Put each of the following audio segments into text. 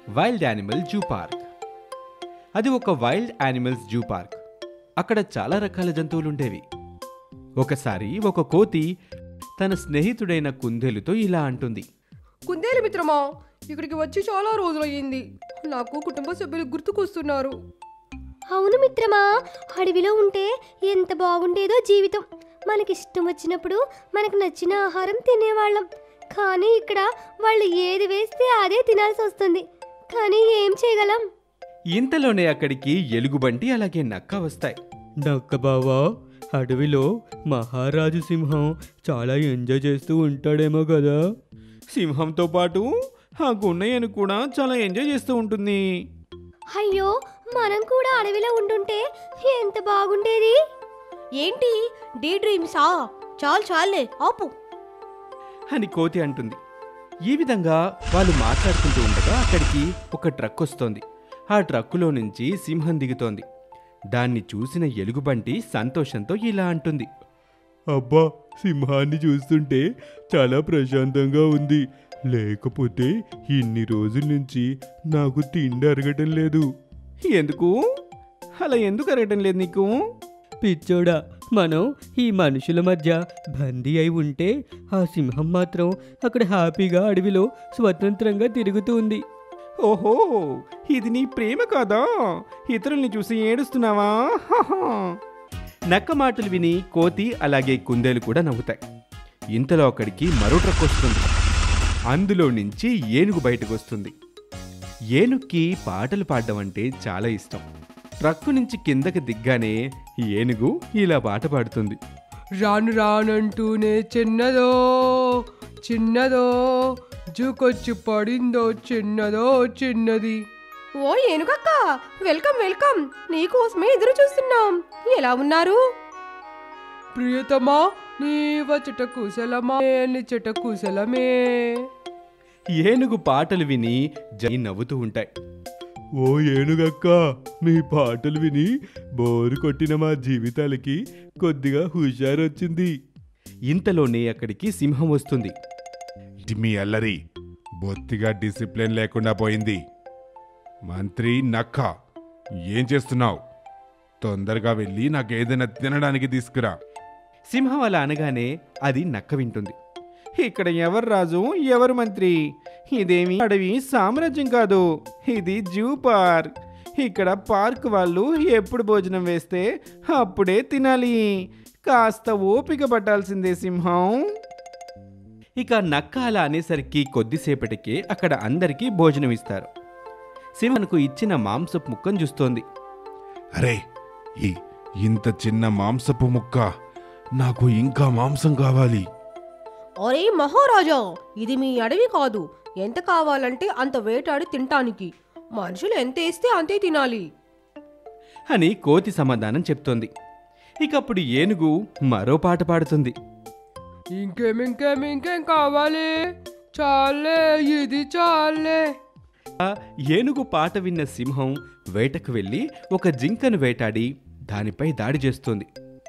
Wild animal zoo park అది ఒక wild animals zoo park అక్కడ చాలా రకాల జంతువులు ఉండేవి ఒకసారి ఒక కోతి తన స్నేహితుడైన కుందేలుతో ఇలా అంటుంది కుందేలు మిత్రమా ఇక్కడికి వచ్చి చాలా రోజులయ్యింది నాకు కుటుంబ సభ్యులు గుర్తుకొస్తున్నారు అవును మిత్రమా అడవిలో ఉంటే ఎంత బాగుండేదో జీవితం మనకిష్టం వచ్చినప్పుడు మనకు నచ్చిన ఆహారం తినేవాళ్ళం కానీ ఇక్కడ వాళ్ళు ఏది వేస్తే అదే తినాల్సి వస్తుంది కానీ ఏం చేయగలం ఇంతలోనే అక్కడికి ఎలుగుబంటి అలాగే నక్క వస్తాయి నక్క బావా అడవిలో మహారాజు సింహం చాలా ఎంజాయ్ చేస్తూ ఉంటాడేమో కదా సింహంతో పాటు ఆ గున్నయ్యను కూడా చాలా ఎంజాయ్ చేస్తూ ఉంటుంది అయ్యో మనం కూడా అడవిలో ఉండుంటే ఎంత బాగుండేది ఏంటి డీ డ్రీమ్సా చాలు చాలే ఆపు అని కోతి అంటుంది ఈ విధంగా వాళ్ళు మాట్లాడుకుంటూ ఉండగా అక్కడికి ఒక ట్రక్ వస్తోంది ఆ ట్రక్కులో నుంచి సింహం దిగుతోంది దాన్ని చూసిన ఎలుగుబంటి సంతోషంతో ఇలా అంటుంది అబ్బా సింహాన్ని చూస్తుంటే చాలా ప్రశాంతంగా ఉంది లేకపోతే ఇన్ని రోజుల నుంచి నాకు తిండి అరగటం లేదు ఎందుకు అలా ఎందుకు అరగటం లేదు నీకు పిచ్చోడా మనం ఈ మనుషుల మధ్య బందీ అయి ఉంటే ఆ సింహం మాత్రం అక్కడ హ్యాపీగా అడవిలో స్వతంత్రంగా తిరుగుతూ ఉంది ఓహో ఇది నీ ప్రేమ కాదా ఇతరుల్ని చూసి ఏడుస్తున్నావా హాహా. నక్క మాటలు విని కోతి అలాగే కుందేలు కూడా నవ్వుతాయి ఇంతలో అక్కడికి మరో ట్రక్ వస్తుంది అందులో నుంచి ఏనుగు బయటకు వస్తుంది ఏనుగుకి పాటలు పాడడం అంటే చాలా ఇష్టం ట్రక్కు నుంచి కిందకి దిగ్గానే ఏనుగు ఇలా పాట పాడుతుంది రాను రానంటూనే చిన్నదో చిన్నదో జూకొచ్చి పడిందో చిన్నదో చిన్నది ఓ ఏనుగక్క వెల్కమ్ వెల్కమ్ నీకోసమే ఎదురు చూస్తున్నాం ఎలా ఉన్నారు ప్రియతమా నీ వచ్చట కుశలమా నిచ్చట కుశలమే ఏనుగు పాటలు విని జై నవ్వుతూ ఉంటాయి ఓ ఏనుగక్క మీ పాటలు విని బోరు కొట్టిన మా జీవితాలకి కొద్దిగా హుషారొచ్చింది ఇంతలోనే అక్కడికి సింహం వస్తుంది ఇది మీ అల్లరి బొత్తిగా డిసిప్లిన్ లేకుండా పోయింది మంత్రి నక్క ఏం చేస్తున్నావు తొందరగా వెళ్ళి నాకు ఏదైనా తినడానికి తీసుకురా సింహం అలా అనగానే అది నక్క వింటుంది ఇక్కడ ఎవరు రాజు ఎవరు మంత్రి ఇదేమి అడవి సామ్రాజ్యం కాదు ఇది జూ పార్క్ ఇక్కడ పార్క్ వాళ్ళు ఎప్పుడు భోజనం వేస్తే అప్పుడే తినాలి కాస్త ఓపిక పట్టాల్సిందే సింహం ఇక నక్క అలా అనేసరికి కొద్దిసేపటికే అక్కడ అందరికీ భోజనం ఇస్తారు సింహన్కు ఇచ్చిన మాంసపు ముక్కను చూస్తోంది అరే ఈ ఇంత చిన్న మాంసపు ముక్క నాకు ఇంకా మాంసం కావాలి ఒరే మహారాజా ఇది మీ అడవి కాదు ఎంత కావాలంటే అంత వేటాడి తినటానికి మనుషులు ఎంత వేస్తే అంతే తినాలి అని కోతి సమాధానం చెప్తోంది ఇక అప్పుడు ఏనుగు మరో పాట పాడుతుంది ఇంకేం ఇంకేం ఇంకేం కావాలి చాలే ఇది చాలే ఆ ఏనుగు పాట విన్న సింహం వేటకు వెళ్ళి ఒక జింకను వేటాడి దానిపై దాడి చేస్తుంది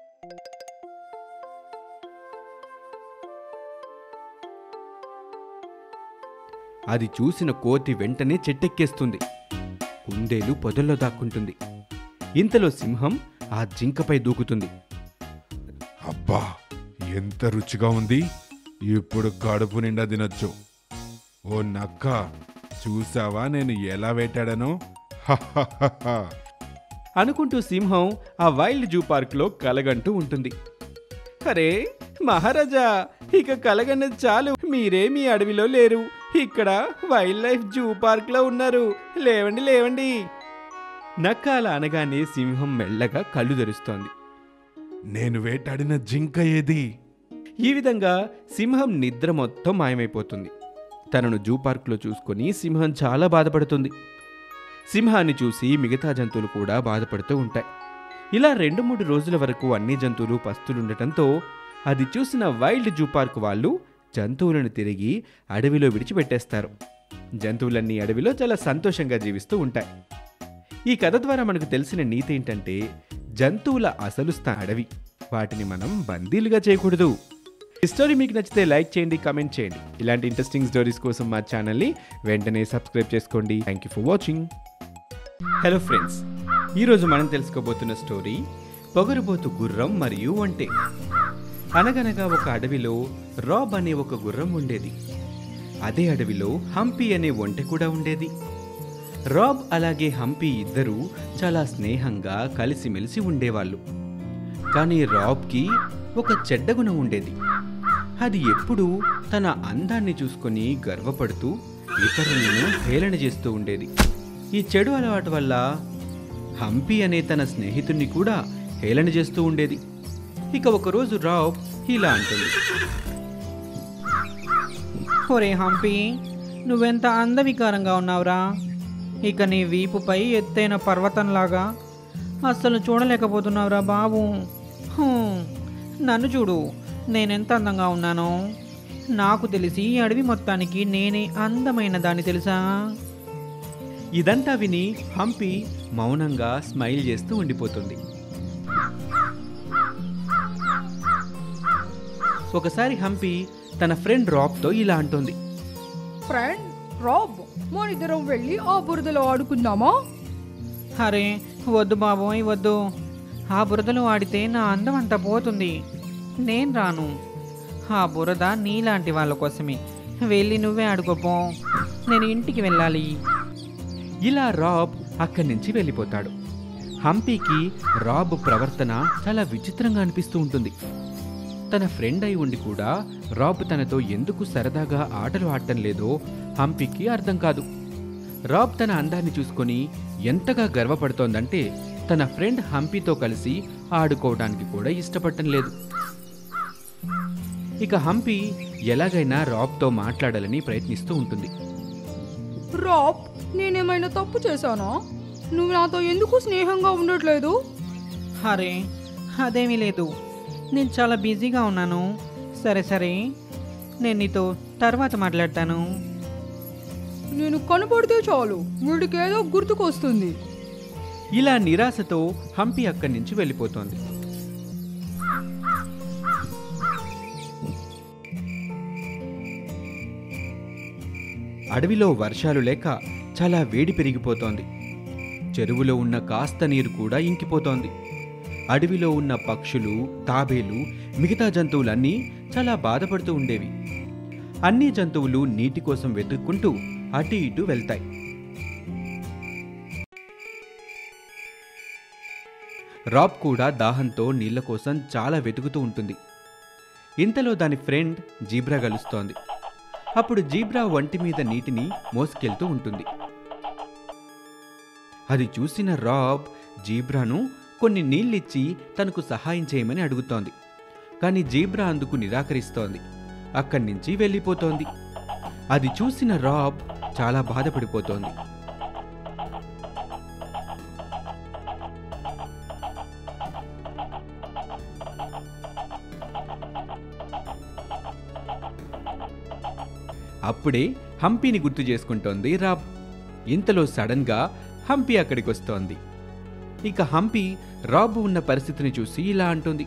అది చూసిన కోతి వెంటనే చెట్టెక్కేస్తుంది కుందేలు పొదల్లో దాక్కుంటుంది ఇంతలో సింహం ఆ జింకపై దూకుతుంది అబ్బా ఎంత రుచిగా ఉంది ఇప్పుడు కడుపు నిండా తినొచ్చు ఓ నక్క చూసావా నేను ఎలా వేటాడానో హహహహ. అనుకుంటూ సింహం ఆ వైల్డ్ జూ పార్క్లో కలగంటూ ఉంటుంది అరే మహారాజా ఇక కలగన్నది చాలు మీరే మీ అడవిలో లేరు ఇక్కడ వైల్డ్ లైఫ్ జూ పార్క్లో ఉన్నారు లేవండి లేవండి నక్క అలా అనగానే సింహం మెల్లగా కళ్ళు తెరుస్తోంది నేను వేటాడిన జింక ఏది ఈ విధంగా సింహం నిద్ర మొత్తం మాయమైపోతుంది తనను జూ పార్క్లో చూసుకొని సింహం చాలా బాధపడుతుంది సింహాన్ని చూసి మిగతా జంతువులు కూడా బాధపడుతూ ఉంటాయి ఇలా రెండు మూడు రోజుల వరకు అన్ని జంతువులు పస్తులుండటంతో అది చూసిన వైల్డ్ జూ పార్క్ వాళ్ళు జంతువులను తిరిగి అడవిలో విడిచిపెట్టేస్తారు జంతువులన్నీ అడవిలో చాలా సంతోషంగా జీవిస్తూ ఉంటాయి ఈ కథ ద్వారా మనకు తెలిసిన నీతి ఏంటంటే జంతువుల అసలు స్థా అడవి వాటిని మనం బందీలుగా చేయకూడదు ఈ స్టోరీ మీకు నచ్చితే లైక్ చేయండి కమెంట్ చేయండి ఇలాంటి ఇంట్రెస్టింగ్ స్టోరీస్ కోసం మా ఛానల్ని వెంటనే సబ్స్క్రైబ్ చేసుకోండి thank you for watching hello friends ఈరోజు మనం తెలుసుకోబోతున్న స్టోరీ పొగరుబోతు గుర్రం మరియు ఒంటె అనగనగా ఒక అడవిలో రాబ్ అనే ఒక గుర్రం ఉండేది అదే అడవిలో హంపి అనే ఒంటె కూడా ఉండేది రాబ్ అలాగే హంపి ఇద్దరూ చాలా స్నేహంగా కలిసిమెలిసి ఉండేవాళ్ళు కానీ రాబ్కి ఒక చెడ్డ గుణం ఉండేది అది ఎప్పుడూ తన అందాన్ని చూసుకొని గర్వపడుతూ ఇతరులను హేళన చేస్తూ ఉండేది ఈ చెడు అలవాటు వల్ల హంపి అనే తన స్నేహితుణ్ణి కూడా హేళన చేస్తూ ఉండేది ఇక ఒకరోజు రాబ్ ఇలా అంటుంది ఒరే హంపి నువ్వెంత అందవికారంగా ఉన్నావురా ఇక నీ వీపుపై ఎత్తైన పర్వతంలాగా అస్సలు చూడలేకపోతున్నావురా బాబు హుం, నన్ను చూడు నేనెంత అందంగా ఉన్నానో నాకు తెలిసి ఈ అడవి మొత్తానికి నేనే అందమైన దాన్ని తెలుసా ఇదంతా విని హంపి మౌనంగా స్మైల్ చేస్తూ ఉండిపోతుంది ఒకసారి హంపి తన ఫ్రెండ్ రాబ్తో ఇలా అంటుంది ఫ్రెండ్ రాబ్ మనిద్దరం వెళ్ళి ఆ బురదలో ఆడుకుందామా అరే వద్దు బాబోయ్ వద్దు ఆ బురదలో ఆడితే నా అందం అంతా పోతుంది నేను రాను ఆ బురద నీలాంటి వాళ్ళ కోసమే వెళ్ళి నువ్వే ఆడుకోపో నేను ఇంటికి వెళ్ళాలి ఇలా రాబ్ అక్కడి నుంచి వెళ్ళిపోతాడు హంపీకి రాబ్ ప్రవర్తన చాలా విచిత్రంగా అనిపిస్తూ ఉంటుంది తన ఫ్రెండ్ అయి ఉండి కూడా రాబ్ తనతో ఎందుకు సరదాగా ఆటలు ఆడటం లేదో హంపీకి అర్థం కాదు రాబ్ తన అందాన్ని చూసుకొని ఎంతగా గర్వపడుతోందంటే తన ఫ్రెండ్ హంపీతో కలిసి ఆడుకోవడానికి కూడా ఇష్టపడటం లేదు ఇక హంపి ఎలాగైనా రాబ్తో మాట్లాడాలని ప్రయత్నిస్తూ ఉంటుంది రాబ్ నేనేమైనా తప్పు చేశానా నువ్వు నాతో ఎందుకు స్నేహంగా ఉండట్లేదు అరే అదేమీ లేదు నేను చాలా బిజీగా ఉన్నాను సరే సరే నేను నీతో తర్వాత మాట్లాడతాను నేను కనపడితే చాలు వీడికి ఏదో గుర్తుకొస్తుంది ఇలా నిరాశతో హంపి అక్కడి నుంచి వెళ్ళిపోతోంది అడవిలో వర్షాలు లేక చాలా వేడి పెరిగిపోతోంది చెరువులో ఉన్న కాస్త నీరు కూడా ఇంకిపోతోంది అడవిలో ఉన్న పక్షులు తాబేలు మిగతా జంతువులన్నీ చాలా బాధపడుతూ ఉండేవి అన్ని జంతువులు నీటి కోసం వెతుక్కుంటూ అటు ఇటు వెళ్తాయి రాబ్ కూడా దాహంతో నీళ్ల కోసం చాలా వెతుకుతూ ఉంటుంది ఇంతలో దాని ఫ్రెండ్ జీబ్రా కలుస్తోంది అప్పుడు జీబ్రా వంటి మీద నీటిని మోసుకెళ్తూ ఉంటుంది అది చూసిన రాబ్ జీబ్రాను కొన్ని నీళ్ళిచ్చి తనకు సహాయం చేయమని అడుగుతోంది కానీ జీబ్రా అందుకు నిరాకరిస్తోంది అక్కడి నుంచి వెళ్ళిపోతోంది అది చూసిన రాబ్ చాలా బాధపడిపోతోంది అప్పుడే హంపీని గుర్తు చేసుకుంటోంది రాబ్ ఇంతలో సడన్గా హంపి అక్కడికి వస్తోంది ఇక హంపి రాబ్ ఉన్న పరిస్థితిని చూసి ఇలా అంటుంది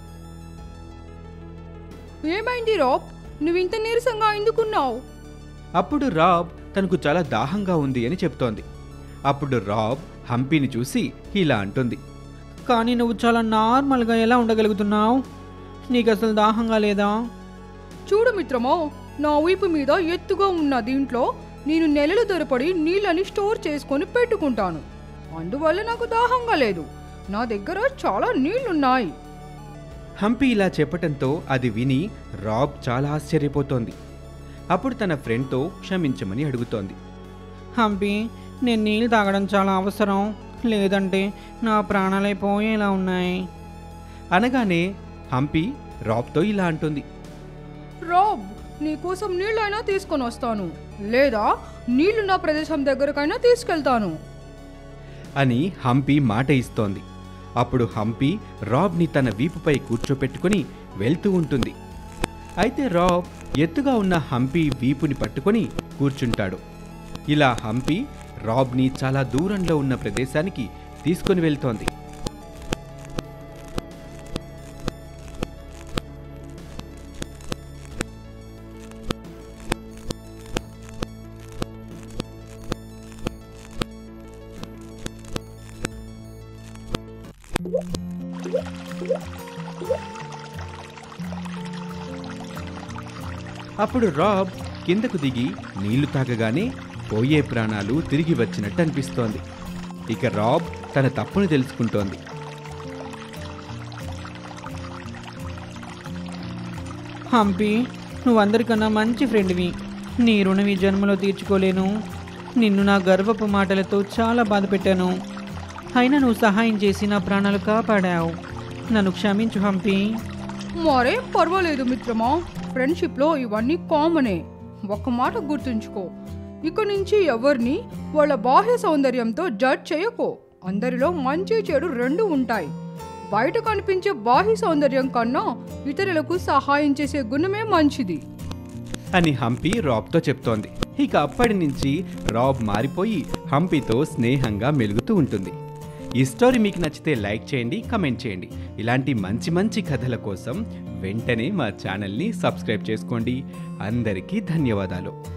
ఏమైంది రాబ్ నువ్వు ఇంత నీరసంగా ఎందుకున్నావు అప్పుడు రాబ్ తనకు చాలా దాహంగా ఉంది అని చెప్తోంది అప్పుడు రాబ్ హంపీని చూసి ఇలా అంటుంది కానీ నువ్వు చాలా నార్మల్గా ఎలా ఉండగలుగుతున్నావు నీకు అసలు దాహంగా లేదా చూడు మిత్రమా నా వీపు మీద ఎత్తుగా ఉన్న దీంట్లో నేను నెలలు తరపడి నీళ్ళని స్టోర్ చేసుకొని పెట్టుకుంటాను అందువల్ల నాకు దాహంగా లేదు నా దగ్గర చాలా నీళ్లున్నాయి హంపి ఇలా చెప్పటంతో అది విని రాబ్ చాలా ఆశ్చర్యపోతోంది అప్పుడు తన ఫ్రెండ్తో క్షమించమని అడుగుతోంది హంపి నేను నీళ్ళు తాగడం చాలా అవసరం లేదంటే నా ప్రాణాలే పోయేలా ఉన్నాయి అనగానే హంపి రాబ్తో ఇలా అంటుంది రాబ్ నీకోసం నీళ్ళైనా తీసుకొని వస్తాను లేదా నీళ్లున్న ప్రదేశం దగ్గరకైనా తీసుకెళ్తాను అని హంపి మాట ఇస్తోంది అప్పుడు హంపి రాబ్ని తన వీపుపై కూర్చోపెట్టుకుని వెళ్తూ ఉంటుంది అయితే రాబ్ ఎత్తుగా ఉన్న హంపి వీపుని పట్టుకొని కూర్చుంటాడు ఇలా హంపి రాబ్ని చాలా దూరంలో ఉన్న ప్రదేశానికి తీసుకొని వెళ్తోంది అప్పుడు రాబ్ కిందకు దిగి నీళ్లు తాగగానే పోయే ప్రాణాలు తిరిగి వచ్చినట్టు అనిపిస్తోంది ఇక రాబ్ తన తప్పును తెలుసుకుంటోంది హంపి నువ్వు అందరికన్నా మంచి ఫ్రెండ్వి నీ రుణం ఈ జన్మలో తీర్చుకోలేను నిన్ను నా గర్వపు మాటలతో చాలా బాధ పెట్టాను అయినా నువ్వు సహాయం చేసి నా ప్రాణాలు కాపాడావు నన్ను క్షమించు హంపి మరేం పర్వాలేదు మిత్రమా ఫ్రెండ్షిప్లో ఇవన్నీ కామనే ఒక్క మాట గుర్తుంచుకో ఇక నుంచి ఎవరిని వాళ్ళ బాహ్య సౌందర్యంతో జడ్జ్ చేయకో అందరిలో మంచి చెడు రెండు ఉంటాయి బయట కనిపించే బాహ్య సౌందర్యం కన్నా ఇతరులకు సహాయం చేసే గుణమే మంచిది అని హంపి రాబ్తో చెప్తోంది ఇక అప్పటి నుంచి రాబ్ మారిపోయి హంపితో స్నేహంగా మెలుగుతూ ఉంటుంది ఈ స్టోరీ మీకు నచ్చితే లైక్ చేయండి కమెంట్ చేయండి ఇలాంటి మంచి మంచి కథల కోసం వెంటనే మా ఛానల్ని సబ్స్క్రైబ్ చేసుకోండి అందరికీ ధన్యవాదాలు